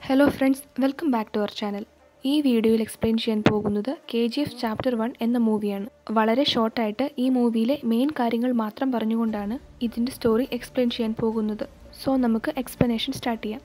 hello friends welcome back to our channel ഈ വീഡിയോയിൽ explain ചെയ്യാൻ പോകുന്നത് K G F chapter one എന്ന മൂവിയാണ് വളരെ ഷോർട്ടായിട്ട് ഈ മൂവിയിലെ മെയിൻ കാര്യങ്ങൾ മാത്രം പറഞ്ഞുകൊണ്ടാണ് ഇതിൻ്റെ സ്റ്റോറി എക്സ്പ്ലെയിൻ ചെയ്യാൻ പോകുന്നത് സോ നമുക്ക് എക്സ്പ്ലനേഷൻ സ്റ്റാർട്ട് ചെയ്യാം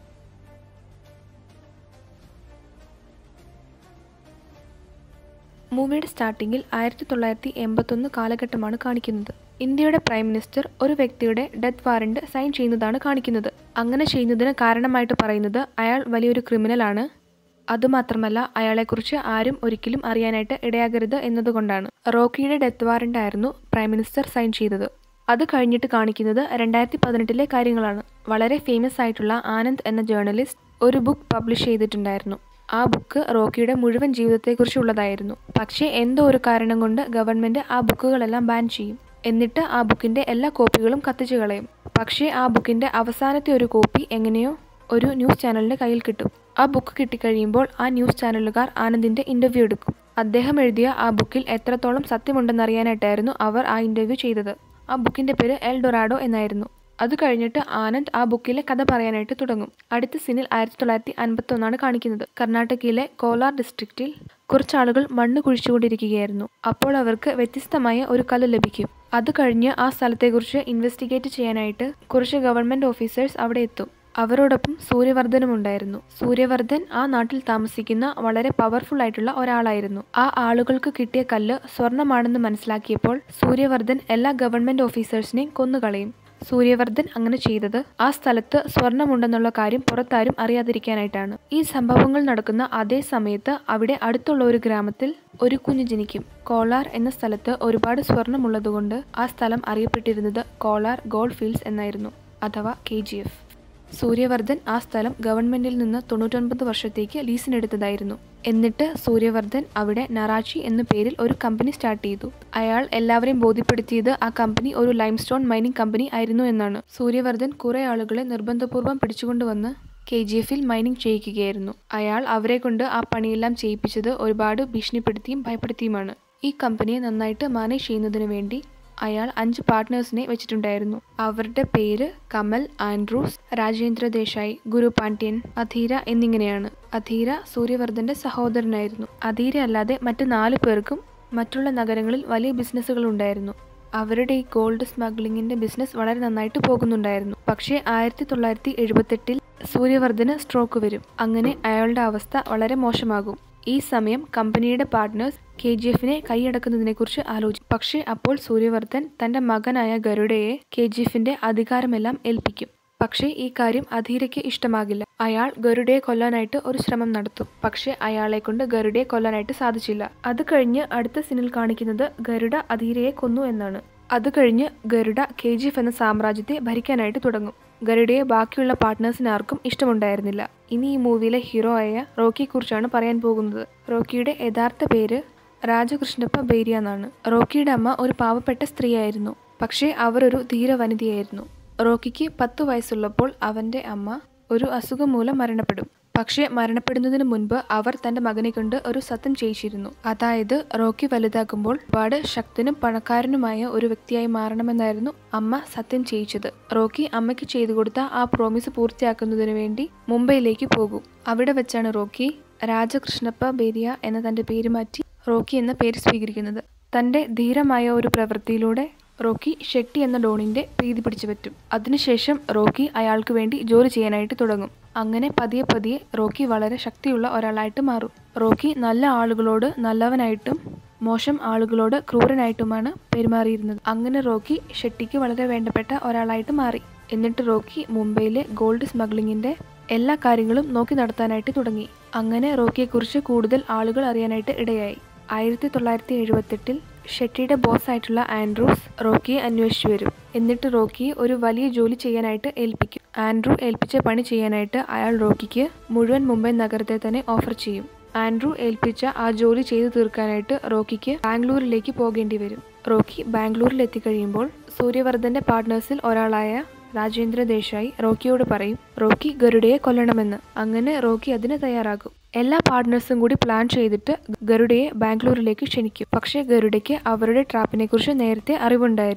മൂവിയുടെ സ്റ്റാർട്ടിങ്ങിൽ ആയിരത്തി തൊള്ളായിരത്തി എൺപത്തൊന്ന് കാലഘട്ടമാണ് കാണിക്കുന്നത് ഇന്ത്യയുടെ പ്രൈം മിനിസ്റ്റർ ഒരു വ്യക്തിയുടെ ഡെത്ത് വാറന്റ് സൈൻ ചെയ്യുന്നതാണ് കാണിക്കുന്നത് അങ്ങനെ ചെയ്യുന്നതിന് കാരണമായിട്ട് പറയുന്നത് അയാൾ വലിയൊരു ക്രിമിനലാണ് അതുമാത്രമല്ല അയാളെക്കുറിച്ച് ആരും ഒരിക്കലും അറിയാനായിട്ട് ഇടയാകരുത് എന്നതുകൊണ്ടാണ് റോക്കിയുടെ ഡെത്ത് വാറന്റ് ആയിരുന്നു പ്രൈം മിനിസ്റ്റർ സൈൻ ചെയ്തത് അത് കഴിഞ്ഞിട്ട് കാണിക്കുന്നത് രണ്ടായിരത്തി പതിനെട്ടിലെ കാര്യങ്ങളാണ് വളരെ ഫേമസ് ആയിട്ടുള്ള ആനന്ദ് എന്ന ജേർണലിസ്റ്റ് ഒരു ബുക്ക് പബ്ലിഷ് ചെയ്തിട്ടുണ്ടായിരുന്നു ആ ബുക്ക് റോക്കിയുടെ മുഴുവൻ ജീവിതത്തെക്കുറിച്ചുള്ളതായിരുന്നു പക്ഷേ എന്തോ ഒരു കാരണം കൊണ്ട് ഗവൺമെന്റ് ആ ബുക്കുകളെല്ലാം ബാൻ ചെയ്യും എന്നിട്ട് ആ ബുക്കിന്റെ എല്ലാ കോപ്പികളും കത്തിച്ചു കളയും പക്ഷേ ആ ബുക്കിന്റെ അവസാനത്തെ ഒരു കോപ്പി എങ്ങനെയോ ഒരു ന്യൂസ് ചാനലിന്റെ കയ്യിൽ കിട്ടും ആ ബുക്ക് കിട്ടിക്കഴിയുമ്പോൾ ആ ന്യൂസ് ചാനലുകാർ ആനന്ദിന്റെ ഇന്റർവ്യൂ എടുക്കും അദ്ദേഹം എഴുതിയ ആ ബുക്കിൽ എത്രത്തോളം സത്യമുണ്ടെന്നറിയാനായിട്ടായിരുന്നു അവർ ആ ഇന്റർവ്യൂ ചെയ്തത് ആ ബുക്കിന്റെ പേര് എൽ ഡൊറാഡോ എന്നായിരുന്നു അത് കഴിഞ്ഞിട്ട് ആനന്ദ് ആ ബുക്കിലെ കഥ പറയാനായിട്ട് തുടങ്ങും അടുത്ത സീനിൽ ആയിരത്തി തൊള്ളായിരത്തി അൻപത്തി ഒന്നാണ് കാണിക്കുന്നത് കർണാടകയിലെ കോലാർ ഡിസ്ട്രിക്റ്റിൽ കുറച്ചാളുകൾ മണ്ണ് കുഴിച്ചുകൊണ്ടിരിക്കുകയായിരുന്നു അപ്പോൾ അവർക്ക് വ്യത്യസ്തമായ ഒരു കല്ല് ലഭിക്കും അത് കഴിഞ്ഞ് ആ സ്ഥലത്തെക്കുറിച്ച് ഇൻവെസ്റ്റിഗേറ്റ് ചെയ്യാനായിട്ട് കുറച്ച് ഗവൺമെന്റ് ഓഫീസേഴ്സ് അവിടെ എത്തും അവരോടൊപ്പം സൂര്യവർദ്ധനും ഉണ്ടായിരുന്നു സൂര്യവർദ്ധൻ ആ നാട്ടിൽ താമസിക്കുന്ന വളരെ പവർഫുൾ ആയിട്ടുള്ള ഒരാളായിരുന്നു ആ ആളുകൾക്ക് കിട്ടിയ കല്ല് സ്വർണമാണെന്ന് മനസ്സിലാക്കിയപ്പോൾ സൂര്യവർദ്ധൻ എല്ലാ ഗവൺമെന്റ് ഓഫീസേഴ്സിനെയും കൊന്നുകളയും സൂര്യവർദ്ധൻ അങ്ങനെ ചെയ്തത് ആ സ്ഥലത്ത് സ്വർണമുണ്ടെന്നുള്ള കാര്യം പുറത്താരും അറിയാതിരിക്കാനായിട്ടാണ് ഈ സംഭവങ്ങൾ നടക്കുന്ന അതേ സമയത്ത് അവിടെ അടുത്തുള്ള ഒരു ഗ്രാമത്തിൽ ഒരു കുഞ്ഞ് ജനിക്കും കോളാർ എന്ന സ്ഥലത്ത് ഒരുപാട് സ്വർണമുള്ളതുകൊണ്ട് ആ സ്ഥലം അറിയപ്പെട്ടിരുന്നത് കോളാർ ഗോൾഡ് ഫീൽഡ്സ് എന്നായിരുന്നു അഥവാ കെ ജി എഫ് സൂര്യവർദ്ധൻ ആ സ്ഥലം ഗവൺമെന്റിൽ നിന്ന് തൊണ്ണൂറ്റൊൻപത് വർഷത്തേക്ക് ലീസിനെടുത്തതായിരുന്നു എന്നിട്ട് സൂര്യവർദ്ധൻ അവിടെ നറാച്ചി എന്ന പേരിൽ ഒരു കമ്പനി സ്റ്റാർട്ട് ചെയ്തു അയാൾ എല്ലാവരെയും ബോധ്യപ്പെടുത്തിയത് ആ കമ്പനി ഒരു ലൈംസ്റ്റോൺ മൈനിങ് കമ്പനി ആയിരുന്നു എന്നാണ് സൂര്യവർദ്ധൻ കുറെ ആളുകളെ നിർബന്ധപൂർവ്വം പിടിച്ചുകൊണ്ടുവന്ന് കെ ജി എഫിൽ മൈനിങ് ചെയ്യിക്കുകയായിരുന്നു അയാൾ അവരെ കൊണ്ട് ആ പണിയെല്ലാം ചെയ്യിപ്പിച്ചത് ഒരുപാട് ഭീഷണിപ്പെടുത്തിയും ഭയപ്പെടുത്തിയുമാണ് ഈ കമ്പനിയെ നന്നായിട്ട് മാനേജ് ചെയ്യുന്നതിന് വേണ്ടി അയാൾ അഞ്ച് പാർട്ട്നേഴ്സിനെ വെച്ചിട്ടുണ്ടായിരുന്നു അവരുടെ പേര് കമൽ ആൻഡ്രൂസ് രാജേന്ദ്ര ദേശായി ഗുരു പാണ്ഡ്യൻ അധീര എന്നിങ്ങനെയാണ് അധീര സൂര്യവർദ്ധന്റെ സഹോദരനായിരുന്നു അധീര അല്ലാതെ മറ്റ് നാല് പേർക്കും മറ്റുള്ള നഗരങ്ങളിൽ വലിയ ബിസിനസ്സുകൾ ഉണ്ടായിരുന്നു അവരുടെ ഈ ഗോൾഡ് സ്മഗ്ലിങ്ങിന്റെ ബിസിനസ് വളരെ നന്നായിട്ട് പോകുന്നുണ്ടായിരുന്നു പക്ഷേ ആയിരത്തി തൊള്ളായിരത്തി എഴുപത്തെട്ടിൽ സൂര്യവർദ്ധന് സ്ട്രോക്ക് വരും അങ്ങനെ അയാളുടെ അവസ്ഥ വളരെ മോശമാകും ഈ സമയം കമ്പനിയുടെ പാർട്ട്നേഴ്സ് കെ ജി എഫിനെ കൈയടക്കുന്നതിനെക്കുറിച്ച് ആലോചിച്ചു പക്ഷേ അപ്പോൾ സൂര്യവർദ്ധൻ തന്റെ മകനായ ഗരുഡയെ കെ ജി എഫിന്റെ അധികാരമെല്ലാം ഏൽപ്പിക്കും പക്ഷേ ഈ കാര്യം അധീരയ്ക്ക് ഇഷ്ടമാകില്ല അയാൾ ഗരുഡയെ കൊല്ലാനായിട്ട് ഒരു ശ്രമം നടത്തും പക്ഷേ അയാളെ കൊണ്ട് ഗരുഡയെ കൊല്ലാനായിട്ട് സാധിച്ചില്ല അത് കഴിഞ്ഞ് അടുത്ത സീനിൽ കാണിക്കുന്നത് ഗരുഡ അധീരയെ കൊന്നു എന്നാണ് അത് കഴിഞ്ഞ് ഗരുഡ കെ ജി എഫ് എന്ന സാമ്രാജ്യത്തെ ഭരിക്കാനായിട്ട് തുടങ്ങും ഗരുഡയെ ബാക്കിയുള്ള പാർട്ട്നേഴ്സിന് ആർക്കും ഇഷ്ടമുണ്ടായിരുന്നില്ല ഇനി ഈ മൂവിയിലെ ഹീറോ ആയ റോക്കിയെ കുറിച്ചാണ് പറയാൻ പോകുന്നത് റോക്കിയുടെ യഥാർത്ഥ പേര് രാജകൃഷ്ണപ്പ ബേരിയ എന്നാണ് റോക്കിയുടെ അമ്മ ഒരു പാവപ്പെട്ട സ്ത്രീയായിരുന്നു പക്ഷേ അവർ ഒരു ധീര വനിതയായിരുന്നു റോക്കിക്ക് പത്ത് വയസ്സുള്ളപ്പോൾ അവന്റെ അമ്മ ഒരു അസുഖം മൂലം മരണപ്പെടും പക്ഷേ മരണപ്പെടുന്നതിന് മുൻപ് അവർ തന്റെ മകനെ കൊണ്ട് ഒരു സത്യം ചെയ്യിച്ചിരുന്നു അതായത് റോക്കി വലുതാകുമ്പോൾ ഒരുപാട് ശക്തനും പണക്കാരനുമായ ഒരു വ്യക്തിയായി മാറണമെന്നായിരുന്നു അമ്മ സത്യം ചെയ്യിച്ചത് റോക്കി അമ്മയ്ക്ക് ചെയ്തു കൊടുത്ത ആ പ്രോമിസ് പൂർത്തിയാക്കുന്നതിന് വേണ്ടി മുംബൈയിലേക്ക് പോകും അവിടെ വെച്ചാണ് റോക്കി രാജകൃഷ്ണപ്പ ബേരിയ എന്ന തന്റെ പേര് മാറ്റി റോക്കി എന്ന പേര് സ്വീകരിക്കുന്നത് തന്റെ ധീരമായ ഒരു പ്രവൃത്തിയിലൂടെ റോക്കി ഷെട്ടി എന്ന ഡോണിന്റെ പ്രീതി പിടിച്ചു പറ്റും അതിനുശേഷം റോക്കി അയാൾക്ക് വേണ്ടി ജോലി ചെയ്യാനായിട്ട് തുടങ്ങും അങ്ങനെ പതിയെ പതിയെ റോക്കി വളരെ ശക്തിയുള്ള ഒരാളായിട്ട് മാറും റോക്കി നല്ല ആളുകളോട് നല്ലവനായിട്ടും മോശം ആളുകളോട് ക്രൂരനായിട്ടുമാണ് പെരുമാറിയിരുന്നത് അങ്ങനെ റോക്കി ഷെട്ടിക്ക് വളരെ വേണ്ടപ്പെട്ട ഒരാളായിട്ട് മാറി എന്നിട്ട് റോക്കി മുംബൈയിലെ ഗോൾഡ് സ്മഗ്ലിങ്ങിന്റെ എല്ലാ കാര്യങ്ങളും നോക്കി നടത്താനായിട്ട് തുടങ്ങി അങ്ങനെ റോക്കിയെക്കുറിച്ച് കൂടുതൽ ആളുകൾ അറിയാനായിട്ട് ഇടയായി ആയിരത്തി തൊള്ളായിരത്തി എഴുപത്തെട്ടിൽ ഷെട്ടിയുടെ ബോസ് ആയിട്ടുള്ള ആൻഡ്രൂസ് റോക്കിയെ അന്വേഷിച്ചു വരും എന്നിട്ട് റോക്കിയെ ഒരു വലിയ ജോലി ചെയ്യാനായിട്ട് ഏൽപ്പിക്കും ആൻഡ്രൂ ഏൽപ്പിച്ച പണി ചെയ്യാനായിട്ട് അയാൾ റോക്കിക്ക് മുഴുവൻ മുംബൈ നഗരത്തെ തന്നെ ഓഫർ ചെയ്യും ആൻഡ്രൂ ഏൽപ്പിച്ച ആ ജോലി ചെയ്തു തീർക്കാനായിട്ട് റോക്കിക്ക് ബാംഗ്ലൂരിലേക്ക് പോകേണ്ടി വരും റോക്കി ബാംഗ്ലൂരിൽ എത്തിക്കഴിയുമ്പോൾ സൂര്യവർദ്ധന്റെ പാർട്ട്നേഴ്സിൽ ഒരാളായ രാജേന്ദ്ര ദേശായി റോക്കിയോട് പറയും റോക്കി ഗരുഡയെ കൊല്ലണമെന്ന് അങ്ങനെ റോക്കി അതിന് തയ്യാറാകും എല്ലാ പാർട്ട്നേഴ്സും കൂടി പ്ലാൻ ചെയ്തിട്ട് ഗരുഡയെ ബാംഗ്ലൂരിലേക്ക് ക്ഷണിക്കും പക്ഷേ ഗരുഡയ്ക്ക് അവരുടെ ട്രാപ്പിനെ കുറിച്ച് നേരത്തെ അറിവുണ്ടായിരുന്നു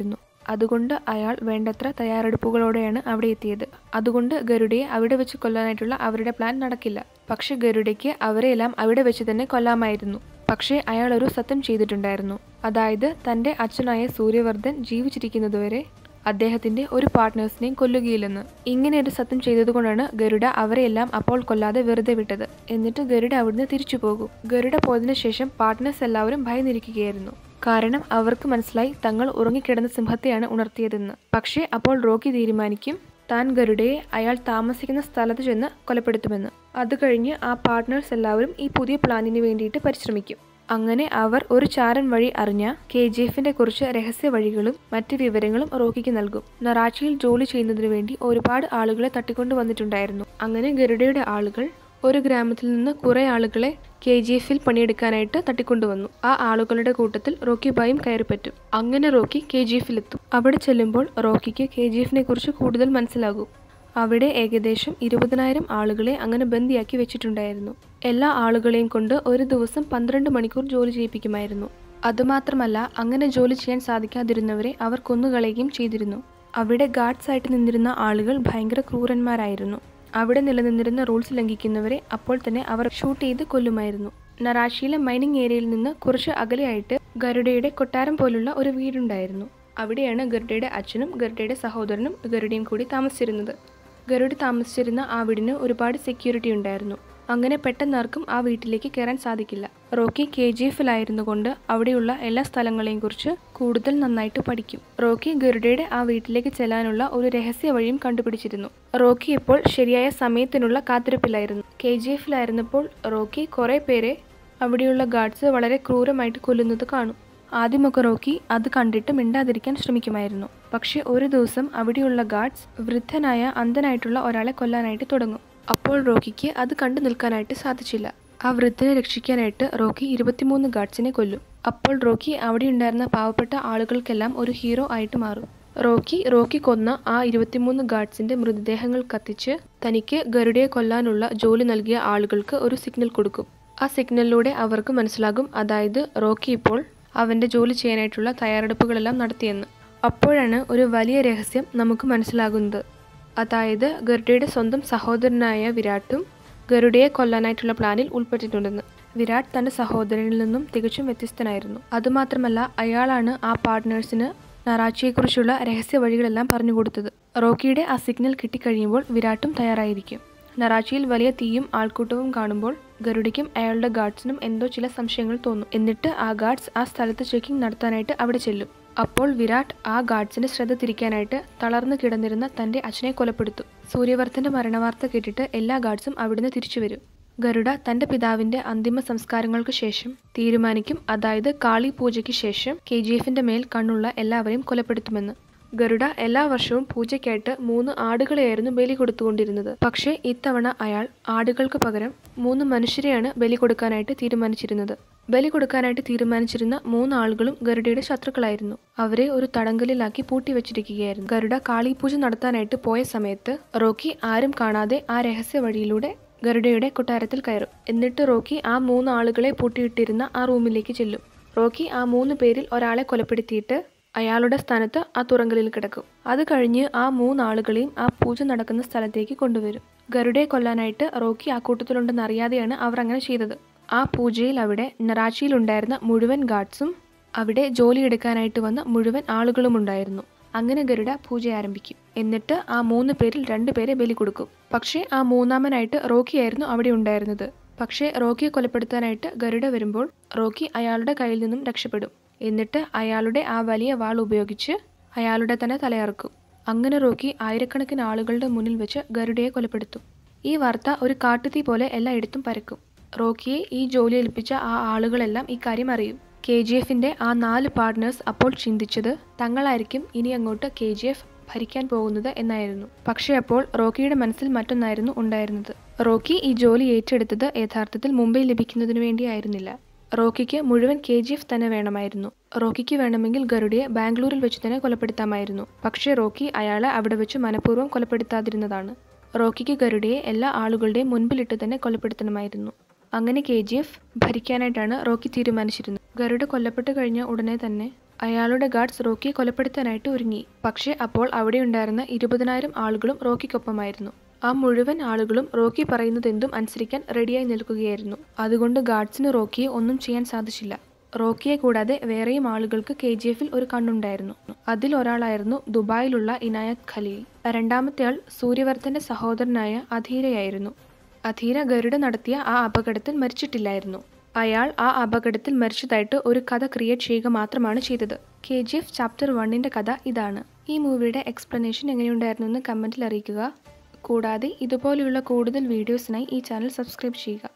അതുകൊണ്ട് അയാൾ വേണ്ടത്ര തയ്യാറെടുപ്പുകളോടെയാണ് അവിടെ എത്തിയത് അതുകൊണ്ട് ഗരുഡയെ അവിടെ വെച്ച് കൊല്ലാനായിട്ടുള്ള അവരുടെ പ്ലാൻ നടക്കില്ല പക്ഷെ ഗരുഡയ്ക്ക് അവരെയെല്ലാം അവിടെ വെച്ച് തന്നെ കൊല്ലാമായിരുന്നു പക്ഷേ അയാൾ ഒരു സത്യം ചെയ്തിട്ടുണ്ടായിരുന്നു അതായത് തന്റെ അച്ഛനായ സൂര്യവർദ്ധൻ ജീവിച്ചിരിക്കുന്നതുവരെ അദ്ദേഹത്തിന്റെ ഒരു പാർട്ട്നേഴ്സിനെയും കൊല്ലുകയില്ലെന്ന് ഇങ്ങനെ ഒരു സത്യം ചെയ്തതുകൊണ്ടാണ് ഗരുഡ അവരെയെല്ലാം അപ്പോൾ കൊല്ലാതെ വെറുതെ വിട്ടത് എന്നിട്ട് ഗരുഡ അവിടുന്ന് തിരിച്ചു പോകും ഗരുഡ പോയതിനു ശേഷം പാർട്ട്നേഴ്സ് എല്ലാവരും ഭയന്നിരിക്കുകയായിരുന്നു കാരണം അവർക്ക് മനസ്സിലായി തങ്ങൾ ഉറങ്ങിക്കിടന്ന സിംഹത്തെയാണ് ഉണർത്തിയതെന്ന് പക്ഷേ അപ്പോൾ റോക്കി തീരുമാനിക്കും താൻ ഗരുഡയെ അയാൾ താമസിക്കുന്ന സ്ഥലത്ത് ചെന്ന് കൊലപ്പെടുത്തുമെന്ന് അത് കഴിഞ്ഞ് ആ പാർട്ട്നേഴ്സ് എല്ലാവരും ഈ പുതിയ പ്ലാനിന് വേണ്ടിയിട്ട് പരിശ്രമിക്കും അങ്ങനെ അവർ ഒരു ചാരൻ വഴി അറിഞ്ഞ കെ ജി എഫിന്റെ കുറിച്ച് രഹസ്യ വഴികളും മറ്റ് വിവരങ്ങളും റോക്കിക്ക് നൽകും നറാച്ചിയിൽ ജോലി ചെയ്യുന്നതിന് വേണ്ടി ഒരുപാട് ആളുകളെ തട്ടിക്കൊണ്ടു വന്നിട്ടുണ്ടായിരുന്നു അങ്ങനെ ഗരുഡയുടെ ആളുകൾ ഒരു ഗ്രാമത്തിൽ നിന്ന് കുറെ ആളുകളെ കെ ജി എഫിൽ പണിയെടുക്കാനായിട്ട് തട്ടിക്കൊണ്ടുവന്നു ആ ആളുകളുടെ കൂട്ടത്തിൽ റോക്കി ബായും കയറിപ്പറ്റും അങ്ങനെ റോക്കി കെ ജി എഫിലെത്തും അവിടെ ചെല്ലുമ്പോൾ റോക്കിക്ക് കെ ജി എഫിനെ കുറിച്ച് കൂടുതൽ മനസ്സിലാകും അവിടെ ഏകദേശം ഇരുപതിനായിരം ആളുകളെ അങ്ങനെ ബന്ദിയാക്കി വെച്ചിട്ടുണ്ടായിരുന്നു എല്ലാ ആളുകളെയും കൊണ്ട് ഒരു ദിവസം പന്ത്രണ്ട് മണിക്കൂർ ജോലി ചെയ്യിപ്പിക്കുമായിരുന്നു അതുമാത്രമല്ല അങ്ങനെ ജോലി ചെയ്യാൻ സാധിക്കാതിരുന്നവരെ അവർ കൊന്നുകളയുകയും ചെയ്തിരുന്നു അവിടെ ഗാർഡ്സ് ആയിട്ട് നിന്നിരുന്ന ആളുകൾ ഭയങ്കര ക്രൂരന്മാരായിരുന്നു അവിടെ നിലനിന്നിരുന്ന റൂൾസ് ലംഘിക്കുന്നവരെ അപ്പോൾ തന്നെ അവർ ഷൂട്ട് ചെയ്ത് കൊല്ലുമായിരുന്നു നറാഷിയിലെ മൈനിങ് ഏരിയയിൽ നിന്ന് കുറച്ച് അകലെയായിട്ട് ഗരുഡയുടെ കൊട്ടാരം പോലുള്ള ഒരു വീടുണ്ടായിരുന്നു അവിടെയാണ് ഗരുഡയുടെ അച്ഛനും ഗരുഡയുടെ സഹോദരനും ഗരുഡയും കൂടി താമസിച്ചിരുന്നത് ഗരുഡ താമസിച്ചിരുന്ന ആ വീടിന് ഒരുപാട് സെക്യൂരിറ്റി ഉണ്ടായിരുന്നു അങ്ങനെ പെട്ടെന്നാർക്കും ആ വീട്ടിലേക്ക് കയറാൻ സാധിക്കില്ല റോക്കി കെ ജി എഫിലായിരുന്നു കൊണ്ട് അവിടെയുള്ള എല്ലാ സ്ഥലങ്ങളെയും കുറിച്ച് കൂടുതൽ നന്നായിട്ട് പഠിക്കും റോക്കി ഗരുഡയുടെ ആ വീട്ടിലേക്ക് ചെല്ലാനുള്ള ഒരു രഹസ്യ വഴിയും കണ്ടുപിടിച്ചിരുന്നു റോക്കി ഇപ്പോൾ ശരിയായ സമയത്തിനുള്ള കാത്തിരിപ്പിലായിരുന്നു കെ ജി എഫിലായിരുന്നപ്പോൾ റോക്കി കുറെ പേരെ അവിടെയുള്ള ഗാർഡ്സ് വളരെ ക്രൂരമായിട്ട് കൊല്ലുന്നത് കാണും ആദ്യമൊക്കെ റോക്കി അത് കണ്ടിട്ട് മിണ്ടാതിരിക്കാൻ ശ്രമിക്കുമായിരുന്നു പക്ഷെ ഒരു ദിവസം അവിടെയുള്ള ഗാർഡ്സ് വൃദ്ധനായ അന്ധനായിട്ടുള്ള ഒരാളെ കൊല്ലാനായിട്ട് തുടങ്ങും അപ്പോൾ റോക്കിക്ക് അത് കണ്ടു നിൽക്കാനായിട്ട് സാധിച്ചില്ല ആ വൃദ്ധനെ രക്ഷിക്കാനായിട്ട് റോക്കി ഇരുപത്തിമൂന്ന് ഗാർഡ്സിനെ കൊല്ലും അപ്പോൾ റോക്കി അവിടെ ഉണ്ടായിരുന്ന പാവപ്പെട്ട ആളുകൾക്കെല്ലാം ഒരു ഹീറോ ആയിട്ട് മാറും റോക്കി റോക്കി കൊന്ന ആ ഇരുപത്തിമൂന്ന് ഗാർഡ്സിന്റെ മൃതദേഹങ്ങൾ കത്തിച്ച് തനിക്ക് ഗരുഡയെ കൊല്ലാനുള്ള ജോലി നൽകിയ ആളുകൾക്ക് ഒരു സിഗ്നൽ കൊടുക്കും ആ സിഗ്നലിലൂടെ അവർക്ക് മനസ്സിലാകും അതായത് റോക്കി ഇപ്പോൾ അവന്റെ ജോലി ചെയ്യാനായിട്ടുള്ള തയ്യാറെടുപ്പുകളെല്ലാം നടത്തിയെന്ന് അപ്പോഴാണ് ഒരു വലിയ രഹസ്യം നമുക്ക് മനസ്സിലാകുന്നത് അതായത് ഗരുഡയുടെ സ്വന്തം സഹോദരനായ വിരാട്ടും ഗരുഡയെ കൊല്ലാനായിട്ടുള്ള പ്ലാനിൽ ഉൾപ്പെട്ടിട്ടുണ്ടെന്ന് വിരാട് തന്റെ സഹോദരനിൽ നിന്നും തികച്ചും വ്യത്യസ്തനായിരുന്നു അതുമാത്രമല്ല അയാളാണ് ആ പാർട്ട്നേഴ്സിന് നറാച്ചിയെക്കുറിച്ചുള്ള രഹസ്യ വഴികളെല്ലാം പറഞ്ഞു കൊടുത്തത് റോക്കിയുടെ ആ സിഗ്നൽ കിട്ടിക്കഴിയുമ്പോൾ വിരാട്ടും തയ്യാറായിരിക്കും നറാച്ചിയിൽ വലിയ തീയും ആൾക്കൂട്ടവും കാണുമ്പോൾ ഗരുഡയ്ക്കും അയാളുടെ ഗാർഡ്സിനും എന്തോ ചില സംശയങ്ങൾ തോന്നും എന്നിട്ട് ആ ഗാർഡ്സ് ആ സ്ഥലത്ത് ചെക്കിംഗ് നടത്താനായിട്ട് അവിടെ ചെല്ലും അപ്പോൾ വിരാട് ആ ഗാർഡ്സിന്റെ ശ്രദ്ധ തിരിക്കാനായിട്ട് തളർന്നു കിടന്നിരുന്ന തന്റെ അച്ഛനെ കൊലപ്പെടുത്തും സൂര്യവർദ്ധന്റെ മരണവാർത്ത കേട്ടിട്ട് എല്ലാ ഗാർഡ്സും അവിടുന്ന് തിരിച്ചു വരും ഗരുഡ തന്റെ പിതാവിന്റെ അന്തിമ സംസ്കാരങ്ങൾക്ക് ശേഷം തീരുമാനിക്കും അതായത് കാളി പൂജയ്ക്ക് ശേഷം കെ ജി എഫിന്റെ മേൽ കണ്ണുള്ള എല്ലാവരെയും കൊലപ്പെടുത്തുമെന്ന് ഗരുഡ എല്ലാ വർഷവും പൂജയ്ക്കായിട്ട് മൂന്ന് ആടുകളെയായിരുന്നു ബലി കൊടുത്തുകൊണ്ടിരുന്നത് പക്ഷേ ഇത്തവണ അയാൾ ആടുകൾക്ക് പകരം മൂന്ന് മനുഷ്യരെയാണ് ബലി കൊടുക്കാനായിട്ട് തീരുമാനിച്ചിരുന്നത് ബലി കൊടുക്കാനായിട്ട് തീരുമാനിച്ചിരുന്ന മൂന്ന് ആളുകളും ഗരുഡയുടെ ശത്രുക്കളായിരുന്നു അവരെ ഒരു തടങ്കലിലാക്കി പൂട്ടി വെച്ചിരിക്കുകയായിരുന്നു ഗരുഡ കാളിപൂജ നടത്താനായിട്ട് പോയ സമയത്ത് റോക്കി ആരും കാണാതെ ആ രഹസ്യ വഴിയിലൂടെ ഗരുഡയുടെ കൊട്ടാരത്തിൽ കയറും എന്നിട്ട് റോക്കി ആ മൂന്ന് ആളുകളെ പൂട്ടിയിട്ടിരുന്ന ആ റൂമിലേക്ക് ചെല്ലും റോക്കി ആ മൂന്ന് പേരിൽ ഒരാളെ കൊലപ്പെടുത്തിയിട്ട് അയാളുടെ സ്ഥാനത്ത് ആ തുറങ്കലിൽ കിടക്കും അത് കഴിഞ്ഞ് ആ മൂന്നാളുകളെയും ആ പൂജ നടക്കുന്ന സ്ഥലത്തേക്ക് കൊണ്ടുവരും ഗരുഡയെ കൊല്ലാനായിട്ട് റോക്കി ആ കൂട്ടത്തിലുണ്ടെന്ന് അറിയാതെയാണ് അവർ അങ്ങനെ ചെയ്തത് ആ പൂജയിൽ അവിടെ നറാച്ചിയിലുണ്ടായിരുന്ന മുഴുവൻ ഗാർഡ്സും അവിടെ ജോലിയെടുക്കാനായിട്ട് വന്ന മുഴുവൻ ആളുകളും ഉണ്ടായിരുന്നു അങ്ങനെ ഗരുഡ പൂജ ആരംഭിക്കും എന്നിട്ട് ആ മൂന്ന് പേരിൽ രണ്ട് പേരെ ബലി കൊടുക്കും പക്ഷേ ആ മൂന്നാമനായിട്ട് റോക്കിയായിരുന്നു അവിടെ ഉണ്ടായിരുന്നത് പക്ഷേ റോക്കിയെ കൊലപ്പെടുത്താനായിട്ട് ഗരുഡ വരുമ്പോൾ റോക്കി അയാളുടെ കയ്യിൽ നിന്നും രക്ഷപ്പെടും എന്നിട്ട് അയാളുടെ ആ വലിയ വാൾ ഉപയോഗിച്ച് അയാളുടെ തന്നെ തലയറക്കും അങ്ങനെ റോക്കി ആയിരക്കണക്കിന് ആളുകളുടെ മുന്നിൽ വെച്ച് ഗരുഡയെ കൊലപ്പെടുത്തും ഈ വാർത്ത ഒരു കാട്ടുതീ പോലെ എല്ലായിടത്തും പരക്കും റോക്കിയെ ഈ ജോലി ഏൽപ്പിച്ച ആ ആളുകളെല്ലാം ഈ കാര്യം അറിയും കെ ജി എഫിന്റെ ആ നാല് പാർട്ട്നേഴ്സ് അപ്പോൾ ചിന്തിച്ചത് തങ്ങളായിരിക്കും ഇനി അങ്ങോട്ട് കെ ജി എഫ് ഭരിക്കാൻ പോകുന്നത് എന്നായിരുന്നു പക്ഷേ അപ്പോൾ റോക്കിയുടെ മനസ്സിൽ മറ്റൊന്നായിരുന്നു ഉണ്ടായിരുന്നത് റോക്കി ഈ ജോലി ഏറ്റെടുത്തത് യഥാർത്ഥത്തിൽ മുംബൈ ലഭിക്കുന്നതിനു വേണ്ടിയായിരുന്നില്ല റോക്കിക്ക് മുഴുവൻ കെ ജി എഫ് തന്നെ വേണമായിരുന്നു റോക്കിക്ക് വേണമെങ്കിൽ ഗരുഡയെ ബാംഗ്ലൂരിൽ വെച്ച് തന്നെ കൊലപ്പെടുത്താമായിരുന്നു പക്ഷേ റോക്കി അയാളെ അവിടെ വെച്ച് മനഃപൂർവ്വം കൊലപ്പെടുത്താതിരുന്നതാണ് റോക്കിക്ക് ഗരുഡയെ എല്ലാ ആളുകളുടെയും മുൻപിലിട്ട് തന്നെ കൊലപ്പെടുത്തണമായിരുന്നു അങ്ങനെ കെ ജി എഫ് ഭരിക്കാനായിട്ടാണ് റോക്കി തീരുമാനിച്ചിരുന്നത് ഗരുഡ കൊല്ലപ്പെട്ട് കഴിഞ്ഞ ഉടനെ തന്നെ അയാളുടെ ഗാർഡ്സ് റോക്കിയെ കൊലപ്പെടുത്താനായിട്ട് ഒരുങ്ങി പക്ഷേ അപ്പോൾ അവിടെയുണ്ടായിരുന്ന ഇരുപതിനായിരം ആളുകളും റോക്കിക്കൊപ്പമായിരുന്നു ആ മുഴുവൻ ആളുകളും റോക്കി പറയുന്നതെന്തും അനുസരിക്കാൻ റെഡിയായി നിൽക്കുകയായിരുന്നു അതുകൊണ്ട് ഗാർഡ്സിന് റോക്കിയെ ഒന്നും ചെയ്യാൻ സാധിച്ചില്ല റോക്കിയെ കൂടാതെ വേറെയും ആളുകൾക്ക് കെ ജി എഫിൽ ഒരു കണ്ണുണ്ടായിരുന്നു അതിൽ ഒരാളായിരുന്നു ദുബായിലുള്ള ഇനായത് ഖലീൽ രണ്ടാമത്തെ ആൾ സൂര്യവർദ്ധന്റെ സഹോദരനായ അധീരയായിരുന്നു അധീര ഗരുഡ നടത്തിയ ആ അപകടത്തിൽ മരിച്ചിട്ടില്ലായിരുന്നു അയാൾ ആ അപകടത്തിൽ മരിച്ചതായിട്ട് ഒരു കഥ ക്രിയേറ്റ് ചെയ്യുക മാത്രമാണ് ചെയ്തത് കെ ജി എഫ് ചാപ്റ്റർ വണ്ണിൻ്റെ കഥ ഇതാണ് ഈ മൂവിയുടെ എക്സ്പ്ലനേഷൻ എങ്ങനെയുണ്ടായിരുന്നു എന്ന് കമൻറ്റിൽ അറിയിക്കുക കൂടാതെ ഇതുപോലെയുള്ള കൂടുതൽ വീഡിയോസിനായി ഈ ചാനൽ സബ്സ്ക്രൈബ് ചെയ്യുക